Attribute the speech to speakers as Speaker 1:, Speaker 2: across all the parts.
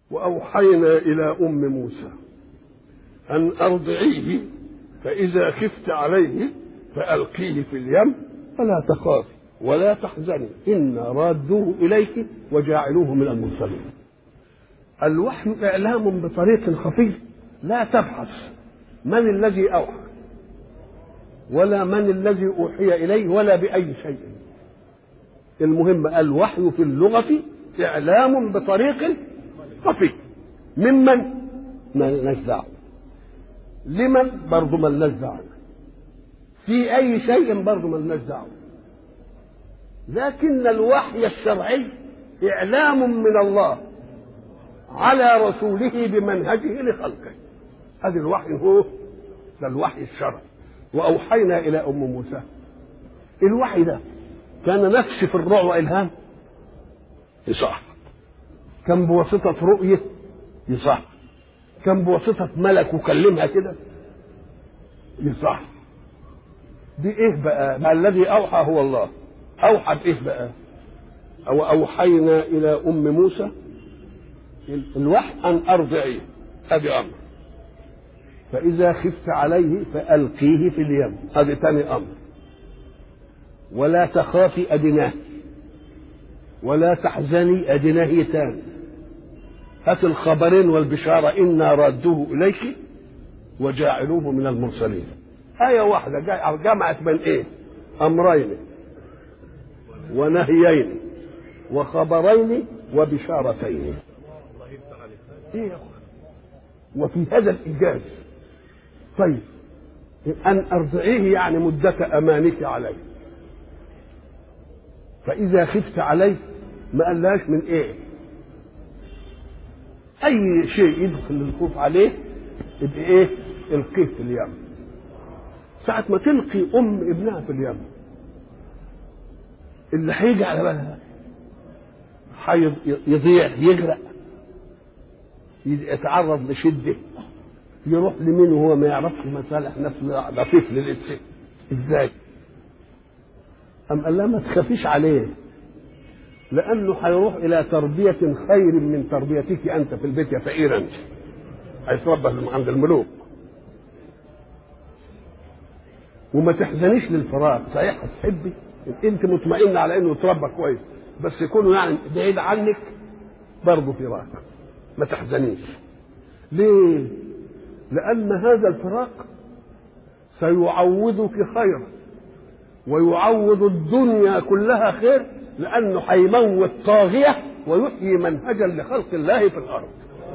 Speaker 1: وأوحينا إلى أم موسى أن أرضعيه فإذا خفت عليه فألقيه في اليم فلا تخافي ولا تحزني إنا رادوه إليك وجاعلوه من المرسلين الوحي إعلام بطريق خفي لا تبحث من الذي أوحى ولا من الذي أوحي إليه ولا بأي شيء المهم الوحي في اللغة إعلام بطريق خفي ممن ما دعوه لمن برضه ما دعوه في أي شيء برضه ما دعوه لكن الوحي الشرعي إعلام من الله على رسوله بمنهجه لخلقه هذا الوحي هو ده الوحي الشرعي وأوحينا إلى أم موسى الوحي ده كان نفس في الرعب وإلهام يصح كان بواسطة رؤية يصح كان بواسطة ملك وكلمها كده يصح دي ايه بقى ما الذي اوحى هو الله اوحى بايه بقى او اوحينا الى ام موسى الوحي ان ارضعيه ادي امر فاذا خفت عليه فالقيه في اليم ادي ثاني امر ولا تخافي ادناه ولا تحزني ادناه تاني هات الخبرين والبشاره انا رادوه اليك وجاعلوه من المرسلين آية واحدة جمعت بين إيه؟ أمرين ونهيين وخبرين وبشارتين. إيه يا وفي هذا الإيجاز طيب أن أرضعيه يعني مدة أمانك عليه. فإذا خفت عليه ما قالهاش من إيه؟ أي شيء يدخل الخوف عليه يبقى إيه؟ القيه في اليم. ساعة ما تلقي أم ابنها في اليم اللي هيجي على بالها يضيع يغرق يتعرض لشدة يروح لمين وهو ما يعرفش مصالح نفسه ده طفل لسه ازاي؟ أم قال لها ما تخافيش عليه لأنه هيروح إلى تربية خير من تربيتك أنت في البيت يا فقير أنت هيتربى عند الملوك وما تحزنيش للفراق صحيح هتحبي انت مطمئنه على انه يتربى كويس بس يكونوا يعني بعيد عنك برضه فراق ما تحزنيش ليه لان هذا الفراق سيعوضك خيرا ويعوض الدنيا كلها خير لانه هيموت طاغيه ويحيي منهجا لخلق الله في الارض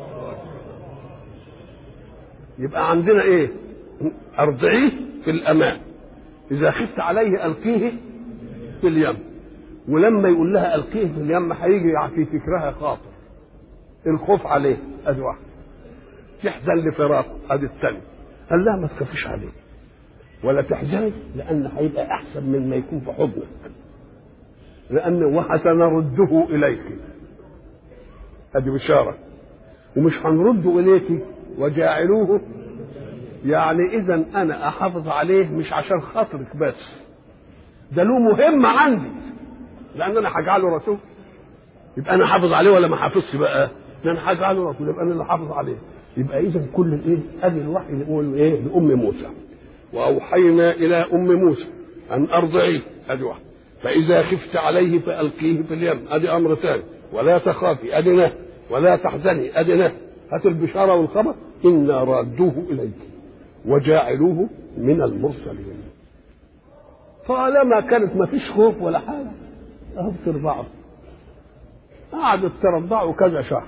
Speaker 1: يبقى عندنا ايه ارضعيه في الامان إذا خفت عليه ألقيه في اليم ولما يقول لها ألقيه في اليم هيجي في فكرها خاطر الخوف عليه أدي واحد تحزن لفراقه أدي الثاني قال لها ما تخافيش عليه ولا تحزني لأن هيبقى أحسن من ما يكون في حضنك لأن وسنرده إليك أدي بشارة ومش هنرده إليك وجاعلوه يعني اذا انا احافظ عليه مش عشان خاطرك بس ده له مهمة عندي لان انا هجعله رسول يبقى انا حافظ عليه ولا ما حافظش بقى ده انا هجعله رسول يبقى انا اللي حافظ عليه يبقى اذا كل الايه ادي الوحي اللي هو ايه لام موسى واوحينا الى ام موسى ان ارضعيه ادي واحد فاذا خفت عليه فالقيه في اليم ادي امر ثاني ولا تخافي ادي نه ولا تحزني ادي نه هات البشاره والخبر انا رادوه اليك وجاعلوه من المرسلين طالما كانت ما فيش خوف ولا حاجه اهو بترضعوا قعدت ترضعوا كذا شهر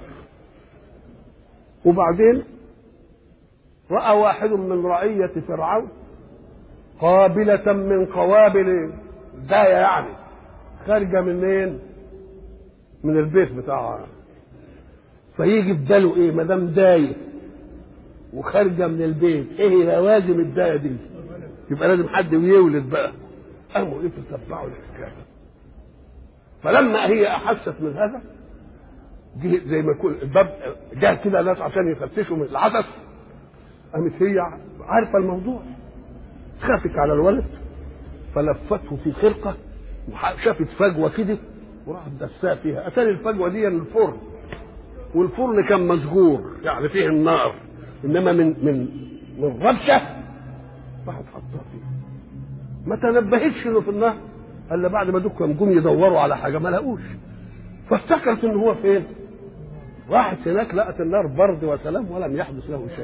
Speaker 1: وبعدين راى واحد من رعيه فرعون قابله من قوابل دايه يعني خارجه منين من البيت بتاعها فيجي في باله ايه ما دام دايه وخارجه من البيت ايه لوازم الدايه دي يبقى لازم حد يولد بقى قاموا ايه تتبعوا الحكايه فلما هي احست من هذا جه زي ما يكون الباب جه كده ناس عشان يفتشوا من العدس قامت هي عارفه الموضوع خافت على الولد فلفته في خرقه وشافت فجوه كده وراحت دساه فيها اتاري الفجوه دي الفرن والفرن كان مسجور يعني فيه النار انما من من من ربشه راحت حطها فيه ما تنبهتش انه في النار الا بعد ما دول جم يدوروا على حاجه ما لقوش فافتكرت ان هو فين راحت هناك لقت النار برد وسلام ولم يحدث له شيء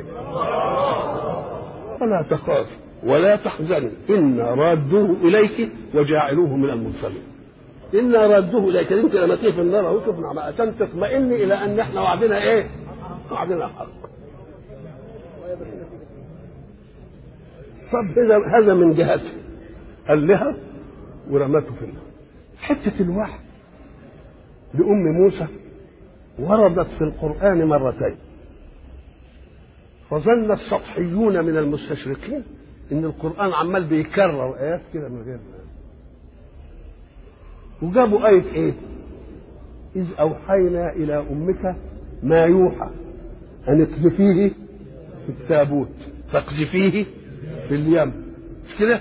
Speaker 1: فلا تخاف ولا تحزني إنا رادوه إليك وجاعلوه من المرسلين إنا رادوه إليك أنت لما تيجي في النار أهو شوفنا عشان تطمئني إلى أن إحنا وعدنا إيه؟ وعدنا حق طب هذا هذا من جهته قال لها ورمته في النار حتة الوحي لأم موسى وردت في القرآن مرتين فظن السطحيون من المستشرقين ان القران عمال بيكرر ايات كده من غير وجابوا ايه ايه اذ اوحينا الى امك ما يوحى ان اقذفيه في التابوت فاقذفيه في اليم مش كده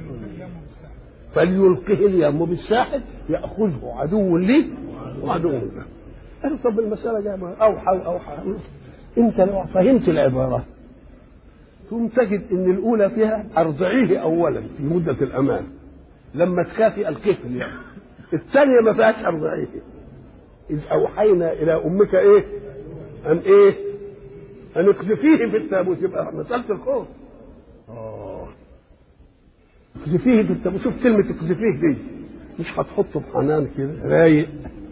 Speaker 1: فليلقه اليم بالساحل ياخذه عدو لي وعدو له قالوا طب المساله جايه اوحى واوحى انت لو فهمت العباره ثم تجد ان الاولى فيها ارضعيه اولا في مده الامان لما تكافئ الكفل يعني الثانيه ما فيهاش ارضعيه اذ اوحينا الى امك ايه ان ايه ان اقذفيه في التابوت يبقى مساله الخوف اه اقذفيه في التابوت شوف كلمه اقذفيه دي مش هتحطه بحنان كده رايق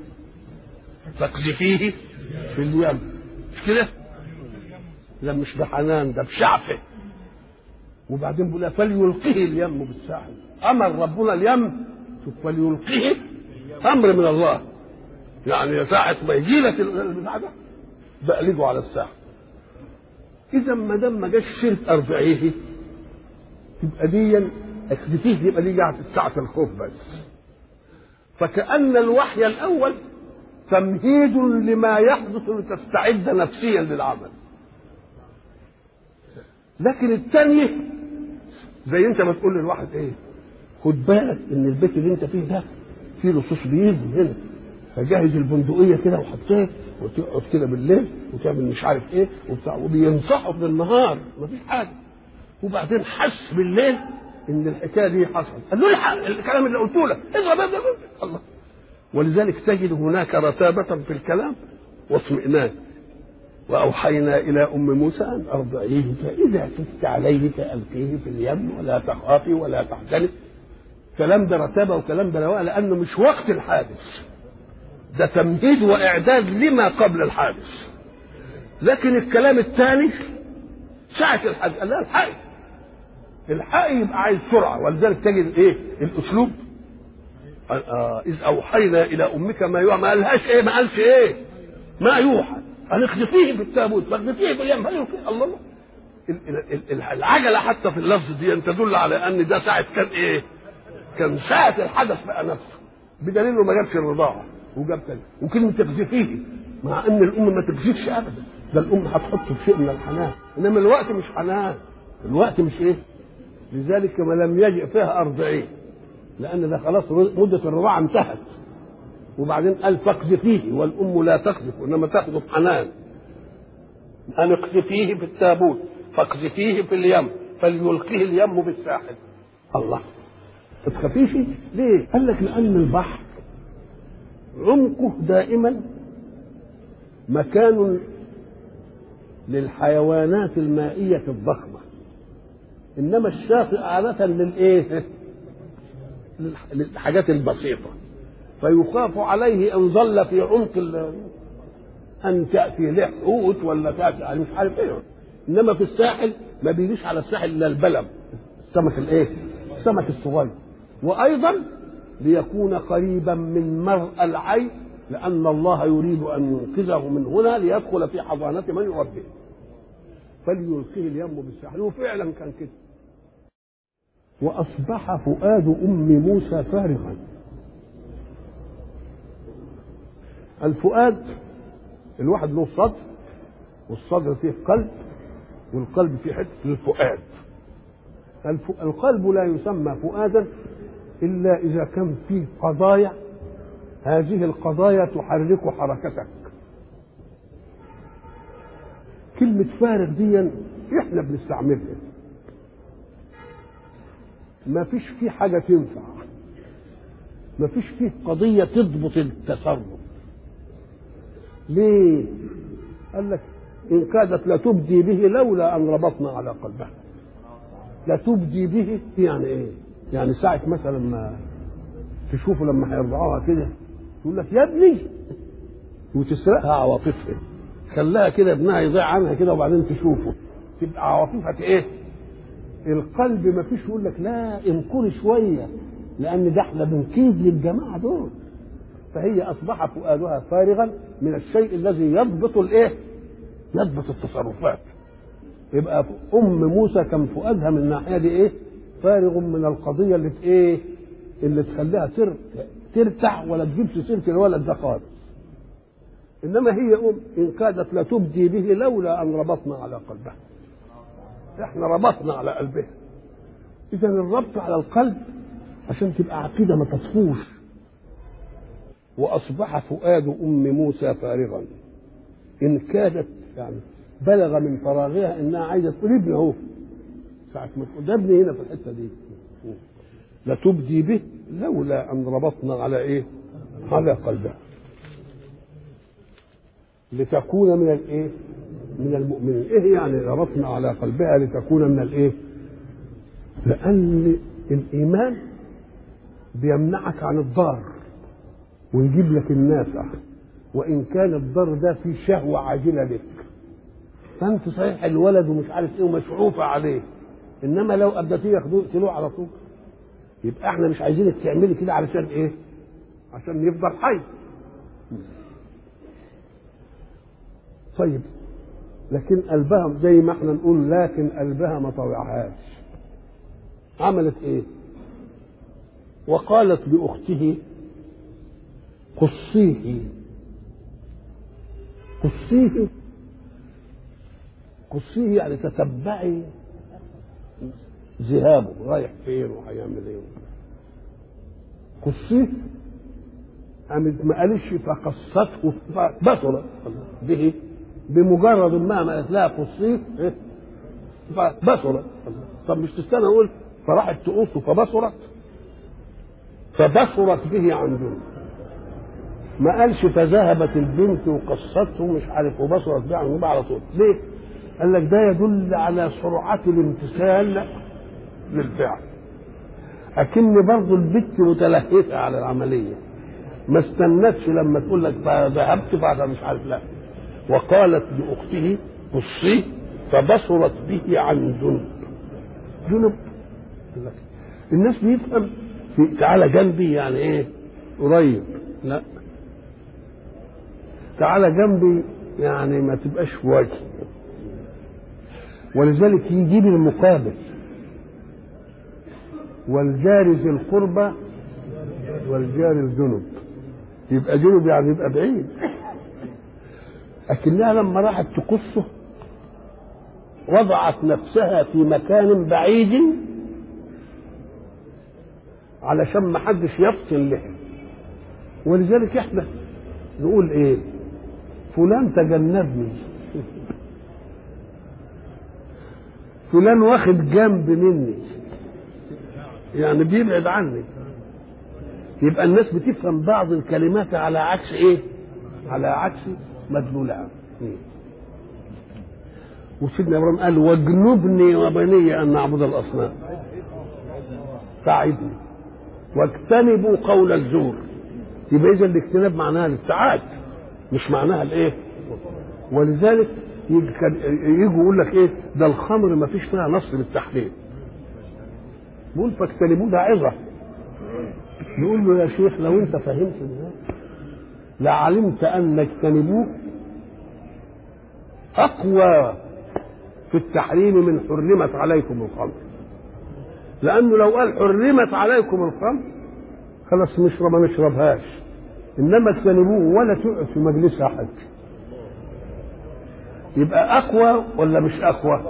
Speaker 1: فاقذفيه في اليم مش كده لا مش بحنان ده بشعفه وبعدين بيقول فليلقه اليم بالساحل امر ربنا اليم شوف فليلقه امر من الله يعني ساعة ما يجي لك البتاع ده بقلبه على الساحل اذا ما دام ما جاش سيره اربعيه تبقى دي اكذفيه يبقى دي في ساعة الخوف بس فكأن الوحي الأول تمهيد لما يحدث لتستعد نفسيا للعمل لكن الثانية زي انت ما تقول للواحد ايه خد بالك ان البيت اللي انت فيه ده فيه لصوص بيجوا هنا فجهز البندقيه كده وحطيه وتقعد كده بالليل وتعمل مش عارف ايه وبتاع وبينصحوا بالنهار مفيش حاجه وبعدين حس بالليل ان الحكايه دي حصلت قال له الحق الكلام اللي قلته لك اضرب اضرب الله ولذلك تجد هناك رتابة في الكلام واطمئنان وأوحينا إلى أم موسى أن أرضعيه فإذا خفت عليه فألقيه في اليم ولا تخافي ولا تحزني كلام ده رتابة وكلام ده رواء لأنه مش وقت الحادث ده تمهيد وإعداد لما قبل الحادث لكن الكلام الثاني ساعة الحادث قال لا الحقي الحقي يبقى عايز سرعة ولذلك تجد إيه الأسلوب آه إذ أوحينا إلى أمك ما يوحى ما قالهاش إيه ما قالش إيه ما يوحى قال اقذفيه في التابوت فاقذفيه في اليم الله الله العجلة حتى في اللفظ دي أن تدل على أن ده ساعة كان إيه كان ساعة الحدث بقى نفسه بدليل إنه ما جابش الرضاعة وجاب تاني وكلمة تقذفيه مع أن الأم ما تقذفش أبدا ده الأم هتحطه في شيء من الحنان إنما الوقت مش حنان الوقت مش إيه لذلك ما لم يجئ فيها أرضعين لان ده خلاص مده الرضاعه انتهت وبعدين قال فاقذفيه والام لا تقذف انما تقذف حنان ان اقذفيه في التابوت فاقذفيه في اليم فليلقيه اليم بالساحل الله ما تخافيش ليه؟ قال لك لان البحر عمقه دائما مكان للحيوانات المائية الضخمة إنما الشاطئ عادة للإيه؟ للحاجات البسيطة فيخاف عليه إن ظل في عمق أن تأتي له حوت ولا تأتي يعني مش عارف إيه إنما في الساحل ما بيجيش على الساحل إلا البلم السمك الإيه؟ السمك الصغير وأيضا ليكون قريبا من مرء العين لأن الله يريد أن ينقذه من هنا ليدخل في حضانة من يربيه فليلقيه اليم بالساحل وفعلا كان كده وأصبح فؤاد أم موسى فارغا الفؤاد الواحد له صدر والصدر فيه قلب والقلب فيه حتة الفؤاد القلب لا يسمى فؤادا إلا إذا كان فيه قضايا هذه القضايا تحرك حركتك كلمة فارغ دي احنا بنستعملها ما فيش فيه حاجة تنفع ما فيش فيه قضية تضبط التصرف ليه؟ قال لك إن كادت لتبدي به لولا أن ربطنا على قلبها لتبدي به يعني إيه؟ يعني ساعة مثلا ما تشوفه لما هيرضعوها كده يقول لك يا ابني وتسرقها عواطفها خلاها كده ابنها يضيع عنها كده وبعدين تشوفه تبقى عواطفها ايه؟ القلب ما فيش يقول لك لا انكري شويه لان ده احنا بنكيد للجماعه دول فهي اصبح فؤادها فارغا من الشيء الذي يضبط الايه؟ يضبط التصرفات يبقى ام موسى كان فؤادها من الناحيه دي ايه؟ فارغ من القضيه اللي ايه؟ اللي تخليها تر... ترتع ولا تجيبش سيره الولد ده خالص انما هي ام ان كادت لتبدي به لولا ان ربطنا على قلبها احنا ربطنا على قلبها اذا الربط على القلب عشان تبقى عقيده ما تصفوش واصبح فؤاد ام موسى فارغا ان كادت يعني بلغ من فراغها انها عايزه تقول ابني اهو ساعه ما تقول ده ابني هنا في الحته دي لتبدي به لولا ان ربطنا على ايه؟ على قلبها لتكون من الايه؟ من المؤمنين، ايه يعني ربطنا على قلبها لتكون من الايه؟ لأن الإيمان بيمنعك عن الضار ويجيب لك النافع وإن كان الضر ده فيه شهوة عاجلة لك فأنت صحيح الولد ومش عارف إيه ومشعوفة عليه إنما لو أبدتيه ياخدوه يقتلوه على طول يبقى إحنا مش عايزينك تعملي كده علشان إيه؟ عشان يفضل حي طيب لكن قلبها زي ما احنا نقول لكن قلبها ما طوعهاش عملت ايه وقالت لاخته قصيه قصيه قصيه يعني تتبعي ذهابه رايح فين وهيعمل ايه قصيه قامت ما قالش فقصته فبصرت به بمجرد ما ما قالت لها قصيه إيه؟ فبصرت طب مش تستنى اقول فراحت تقصه فبصرت فبصرت به عن دون ما قالش فذهبت البنت وقصته مش عارف وبصرت به عن دون على طول ليه؟ قال لك ده يدل على سرعة الامتثال للفعل أكن برضه البت متلهفة على العملية ما استنتش لما تقول لك فذهبت فهذا مش عارف لا وقالت لأخته بصي فبصرت به عن جنب جنب الناس بيفهم في تعالى جنبي يعني ايه قريب لا تعالى جنبي يعني ما تبقاش في وجه ولذلك يجيب المقابل والجار ذي القربى والجار الجنب يبقى جنب يعني يبقى بعيد لكنها لما راحت تقصه وضعت نفسها في مكان بعيد علشان ما حدش يفصل لها ولذلك احنا نقول ايه فلان تجنبني فلان واخد جنب مني يعني بيبعد عني يبقى الناس بتفهم بعض الكلمات على عكس ايه على عكس مدلولها وسيدنا ابراهيم قال واجنبني وبني ان نعبد الاصنام ساعدني واجتنبوا قول الزور يبقى اذا الاجتناب معناها الابتعاد مش معناها الايه ولذلك يجوا يقول لك ايه ده الخمر ما فيش فيها نص للتحريم بيقول فاجتنبوه ده عظه يقول له يا شيخ لو انت فهمت ده لعلمت ان اجتنبوه اقوى في التحريم من حرمت عليكم الخمر لانه لو قال حرمت عليكم الخمر خلاص نشرب ما نشربهاش انما اجتنبوه ولا تقعد في مجلسها حتى يبقى اقوى ولا مش اقوى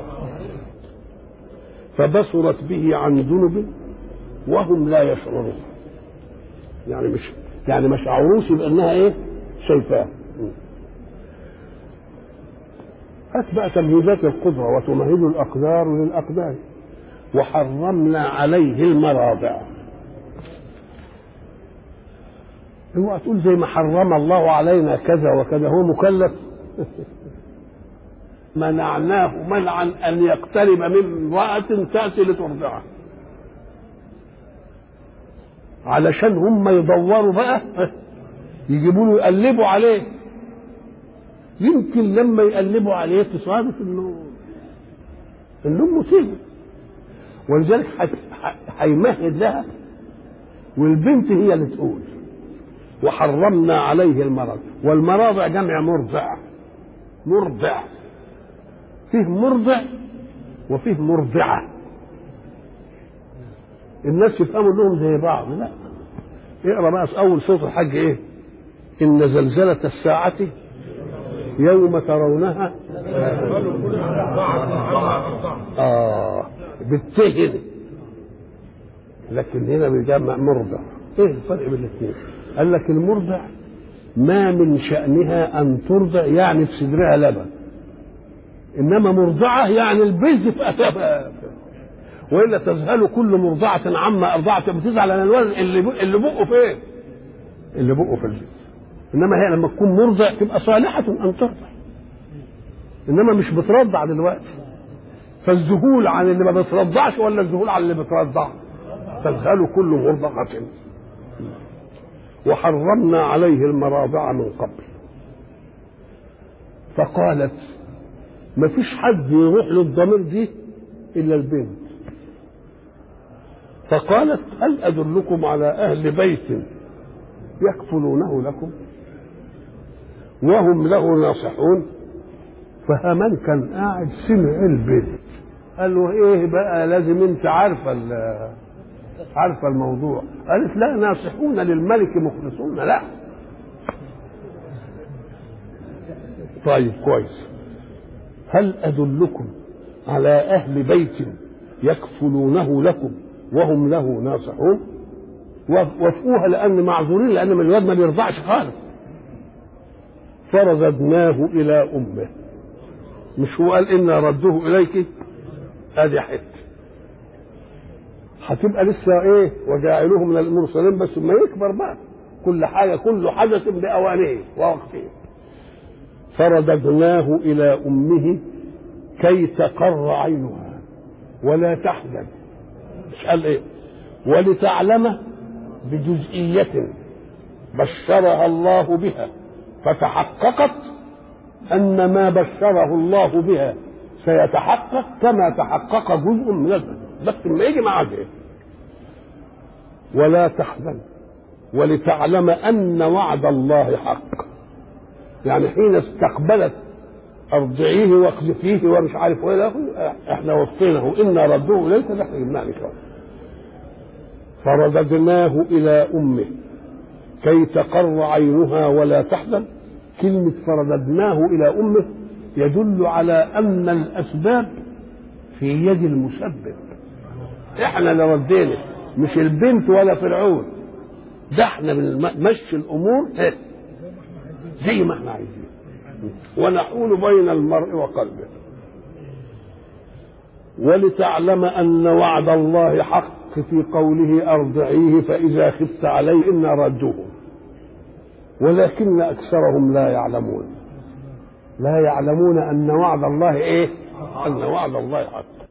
Speaker 1: فبصرت به عن ذنب وهم لا يشعرون يعني مش يعني ما شعروش بانها ايه شايفاه هات بقى تمهيدات القدرة وتمهد الأقدار للأقدار وحرمنا عليه المراضع اوعى تقول زي ما حرم الله علينا كذا وكذا هو مكلف منعناه منعا ان يقترب من امرأة تأتي لترضعه علشان هم يدوروا بقى يجيبوا له يقلبوا عليه يمكن لما يقلبوا عليه تصادف انه ان امه تيجي ولذلك هيمهد لها والبنت هي اللي تقول وحرمنا عليه المرض والمراضع جمع مرضع مرضع فيه مرضع وفيه مرضعة الناس يفهموا انهم زي بعض لا اقرا بقى في اول صوت الحج ايه ان زلزلة الساعة يوم ترونها اه بالتهن لكن هنا بيجمع مرضع ايه الفرق بين الاثنين قال لك المرضع ما من شأنها أن ترضع يعني في صدرها لبن إنما مرضعة يعني البز في أتابها وإلا تذهل كل مرضعة عما أرضعت بتزعل على الولد اللي اللي بقه فين؟ اللي بقه في الجسم إنما هي لما تكون مرضع تبقى صالحة أن ترضع إنما مش بترضع دلوقتي فالذهول عن اللي ما بترضعش ولا الذهول عن اللي بترضع تذهل كل مرضعة وحرمنا عليه المراضع من قبل فقالت ما فيش حد يروح للضمير دي الا البنت فقالت هل ادلكم على اهل بيت يكفلونه لكم وهم له ناصحون فهمان كان قاعد سمع البنت قال له ايه بقى لازم انت عارفه عارفه الموضوع قالت لا ناصحون للملك مخلصون لا طيب كويس هل ادلكم على اهل بيت يكفلونه لكم وهم له ناصحون وافقوها لان معذورين لان من الواد ما بيرضعش خالص فرددناه الى امه مش هو قال انا ردوه اليك ادي حته هتبقى لسه ايه وجاعلوه من المرسلين بس ما يكبر بقى كل حاجه كل حدث باوانه ووقته فرددناه الى امه كي تقر عينها ولا تحزن مش قال ايه ولتعلم بجزئية بشرها الله بها فتحققت أن ما بشره الله بها سيتحقق كما تحقق جزء من البدن بس ما يجي معاه ايه ولا تحزن ولتعلم ان وعد الله حق يعني حين استقبلت ارضعيه واقذفيه ومش عارف ايه احنا وصيناه انا ردوه اليك نحن جبناه ان شاء الله فرددناه الى امه كي تقر عينها ولا تحزن كلمه فرددناه الى امه يدل على ان الاسباب في يد المسبب احنا اللي ردينا مش البنت ولا فرعون ده احنا بنمشي الامور ايه زي ما احنا عايزين ونحول بين المرء وقلبه ولتعلم ان وعد الله حق في قوله ارضعيه فاذا خفت عليه انا ردوه ولكن اكثرهم لا يعلمون لا يعلمون ان وعد الله ايه ان وعد الله حق